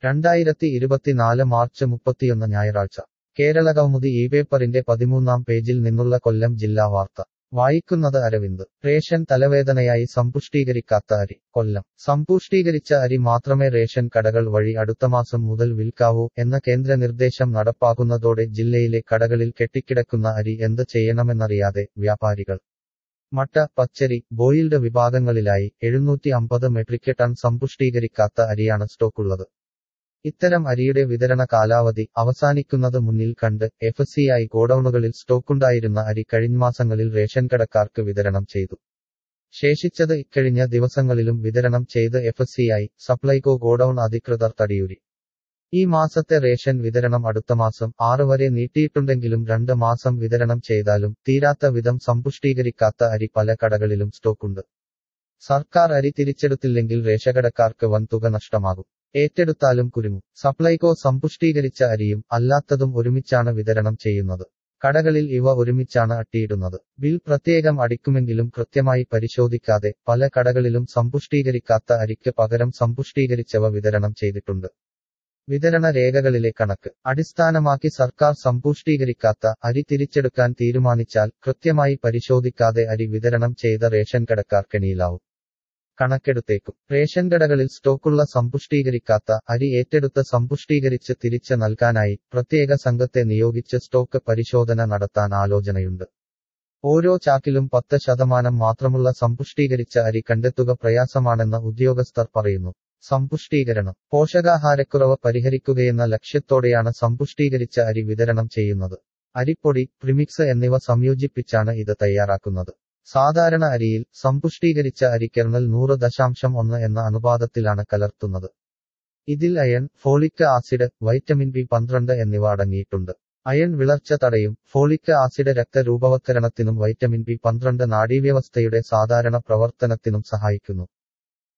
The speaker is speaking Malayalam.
രണ്ടായിരത്തി ഇരുപത്തിനാല് മാർച്ച് മുപ്പത്തിയൊന്ന് ഞായറാഴ്ച കേരള കൗമുദി ഈ പേപ്പറിന്റെ പതിമൂന്നാം പേജിൽ നിന്നുള്ള കൊല്ലം ജില്ലാ വാർത്ത വായിക്കുന്നത് അരവിന്ദ് റേഷൻ തലവേദനയായി സമ്പുഷ്ടീകരിക്കാത്ത അരി കൊല്ലം സമ്പുഷ്ടീകരിച്ച അരി മാത്രമേ റേഷൻ കടകൾ വഴി അടുത്ത മാസം മുതൽ വിൽക്കാവൂ എന്ന കേന്ദ്ര നിർദ്ദേശം നടപ്പാക്കുന്നതോടെ ജില്ലയിലെ കടകളിൽ കെട്ടിക്കിടക്കുന്ന അരി എന്ത് ചെയ്യണമെന്നറിയാതെ വ്യാപാരികൾ മട്ട പച്ചരി ബോയിൽഡ് വിഭാഗങ്ങളിലായി എഴുന്നൂറ്റി അമ്പത് മെട്രിക് ടൺ സമ്പുഷ്ടീകരിക്കാത്ത അരിയാണ് സ്റ്റോക്കുള്ളത് ഇത്തരം അരിയുടെ വിതരണ കാലാവധി അവസാനിക്കുന്നത് മുന്നിൽ കണ്ട് എഫ് സിഐ ഗോഡൌണുകളിൽ സ്റ്റോക്കുണ്ടായിരുന്ന അരി കഴിഞ്ഞമാസങ്ങളിൽ റേഷൻ കടക്കാർക്ക് വിതരണം ചെയ്തു ശേഷിച്ചത് ഇക്കഴിഞ്ഞ ദിവസങ്ങളിലും വിതരണം ചെയ്ത് എഫ് സിഐ സപ്ലൈകോ ഗോഡൌൺ അധികൃതർ തടിയൂരി ഈ മാസത്തെ റേഷൻ വിതരണം അടുത്ത മാസം ആറ് വരെ നീട്ടിയിട്ടുണ്ടെങ്കിലും രണ്ട് മാസം വിതരണം ചെയ്താലും തീരാത്ത വിധം സമ്പുഷ്ടീകരിക്കാത്ത അരി പല കടകളിലും സ്റ്റോക്കുണ്ട് സർക്കാർ അരി തിരിച്ചെടുത്തില്ലെങ്കിൽ റേഷകടക്കാർക്ക് വൻതുക നഷ്ടമാകും ഏറ്റെടുത്താലും കുരുങ്ങും സപ്ലൈകോ സമ്പുഷ്ടീകരിച്ച അരിയും അല്ലാത്തതും ഒരുമിച്ചാണ് വിതരണം ചെയ്യുന്നത് കടകളിൽ ഇവ ഒരുമിച്ചാണ് അട്ടിയിടുന്നത് ബിൽ പ്രത്യേകം അടിക്കുമെങ്കിലും കൃത്യമായി പരിശോധിക്കാതെ പല കടകളിലും സമ്പുഷ്ടീകരിക്കാത്ത അരിക്ക് പകരം സമ്പുഷ്ടീകരിച്ചവ വിതരണം ചെയ്തിട്ടുണ്ട് വിതരണ രേഖകളിലെ കണക്ക് അടിസ്ഥാനമാക്കി സർക്കാർ സമ്പുഷ്ടീകരിക്കാത്ത അരി തിരിച്ചെടുക്കാൻ തീരുമാനിച്ചാൽ കൃത്യമായി പരിശോധിക്കാതെ അരി വിതരണം ചെയ്ത റേഷൻ കടക്കാർ കെണിയിലാവും കണക്കെടുത്തേക്കും റേഷൻ കടകളിൽ സ്റ്റോക്കുള്ള സമ്പുഷ്ടീകരിക്കാത്ത അരി ഏറ്റെടുത്ത് സമ്പുഷ്ടീകരിച്ച് തിരിച്ച് നൽകാനായി പ്രത്യേക സംഘത്തെ നിയോഗിച്ച് സ്റ്റോക്ക് പരിശോധന നടത്താൻ ആലോചനയുണ്ട് ഓരോ ചാക്കിലും പത്ത് ശതമാനം മാത്രമുള്ള സമ്പുഷ്ടീകരിച്ച അരി കണ്ടെത്തുക പ്രയാസമാണെന്ന് ഉദ്യോഗസ്ഥർ പറയുന്നു സമ്പുഷ്ടീകരണം പോഷകാഹാരക്കുറവ് പരിഹരിക്കുകയെന്ന ലക്ഷ്യത്തോടെയാണ് സമ്പുഷ്ടീകരിച്ച അരി വിതരണം ചെയ്യുന്നത് അരിപ്പൊടി പ്രിമിക്സ് എന്നിവ സംയോജിപ്പിച്ചാണ് ഇത് തയ്യാറാക്കുന്നത് സാധാരണ അരിയിൽ സമ്പുഷ്ടീകരിച്ച അരി കെർണൽ നൂറ് ദശാംശം ഒന്ന് എന്ന അനുപാതത്തിലാണ് കലർത്തുന്നത് ഇതിൽ iron folic acid vitamin B പന്ത്രണ്ട് എന്നിവ അടങ്ങിയിട്ടുണ്ട് അയൺ വിളർച്ച തടയും ഫോളിക് ആസിഡ് രക്തരൂപവത്കരണത്തിനും വൈറ്റമിൻ ബി പന്ത്രണ്ട് നാഡീവ്യവസ്ഥയുടെ സാധാരണ പ്രവർത്തനത്തിനും സഹായിക്കുന്നു